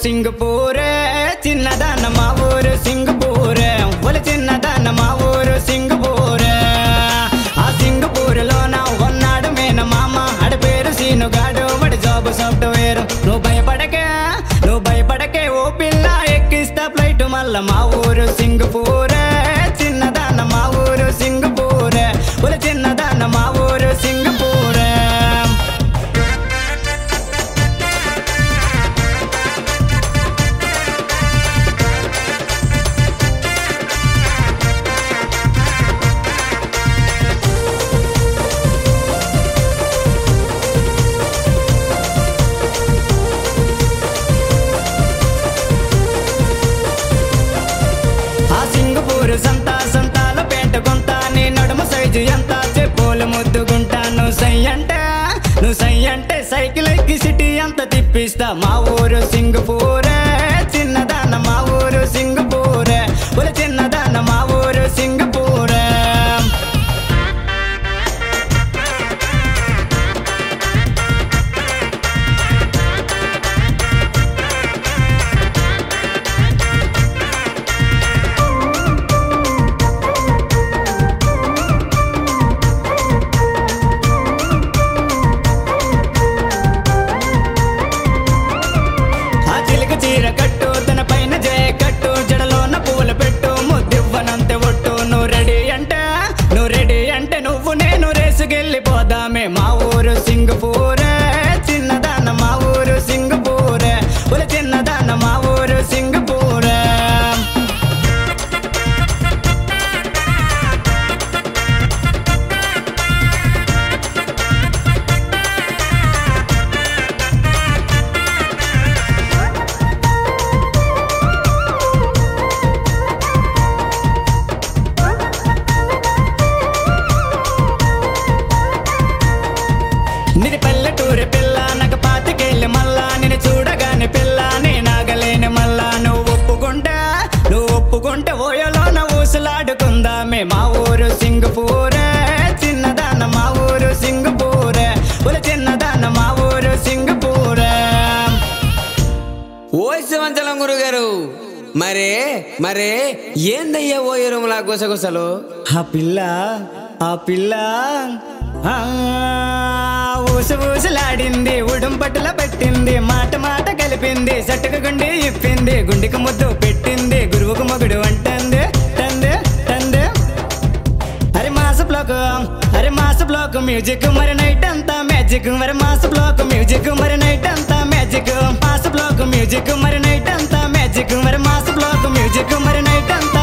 సింగపూరే చిన్నదాన్న మా ఊరు సింగపూరే ఒలి చిన్నదాన్న మా ఊరు సింగపూరే ఆ సింగపూరులో నా ఉన్నాడు మేన మామ అడి పేరు సీనుగాడు వాడి జాబ్ సాఫ్ట్వేర్ నువ్వు భయపడకే నువ్వు భయపడకే ఓ పిల్ల ఎక్కిస్తా ఫ్లైట్ మల్ల మా ఊరు సింగపూరే చిన్నదాన్న మా ఊరు సింగపూరే ఒలి చిన్నదాన్న మా ఊరు సింగపూరే ఆ సింగపూరు సంత సంతాల పేట కొంత నీ నడుము సైజు ఎంత చెప్పులు ముద్దుకుంటా నువ్వు సై అంటే నువ్వు సై అంటే సైకిల్ ఎక్కి సిటీ అంత తిప్పిస్తా మా ఊరు సింగపూరే చిన్నదాన్న మా ఊరు సింగపూరే ఒలి చిన్నదాన్న మా ఊరు సింగపూరే ఆ చిలక చీర కట్టు తన పైన జయ కట్టు జడలోన పూలు పెట్టు ముద్దివ్వనంతే ఒట్టు నువ్వు రెడీ అంటే నువ్వు రెడీ అంటే నువ్వు నేను రేసుకెళ్ళిపోదామే మా ఊరు సింగపూరే చిన్నదాన్న మా ఊరు సింగపూరే ఒలి చిన్నదాన్న మా ఊరు సింగపూరే నిది పల్లెటూరి పిల్ల నాకు పాతికేళ్ళి మళ్ళా నేను చూడగానే పిల్ల నేనాగలేని మళ్ళా నువ్వు ఒప్పుకుంటా నువ్వు ఒప్పుకుంటే ఓయలోన ఊసులాడుకుందామే మా ఊరు సింగపూరే చిన్నదాన్న మా ఊరు సింగపూరే ఒల చిన్నదాన్న మా ఊరు సింగపూరే ఓ శివంచలం గురుగారు మరే మరే ఏందయ్యా ఓ ఎరుములా గుసగుసలు ఆ పిల్ల ఆ పిల్ల ఆ, ఊసు ఊసులాడింది ఉడుం పట్టుల పెట్టింది మాట మాట కలిపింది సట్టుకు గుండి ఇప్పింది గుండెకి ముద్దు పెట్టింది గురువుకు మొగుడు అంటుంది టందే టందే అరే మాస బ్లాక్ అరే మాస బ్లాక్ మ్యూజిక్ మరి నైట్ అంతా మ్యాజిక్ మరి మాస బ్లాక్ మ్యూజిక్ మరి నైట్ అంతా మ్యాజిక్ మాస బ్లాక్ మ్యూజిక్ మరి నైట్ అంతా మ్యాజిక్ మరి మాస బ్లాక్ మ్యూజిక్ మరి నైట్ అంతా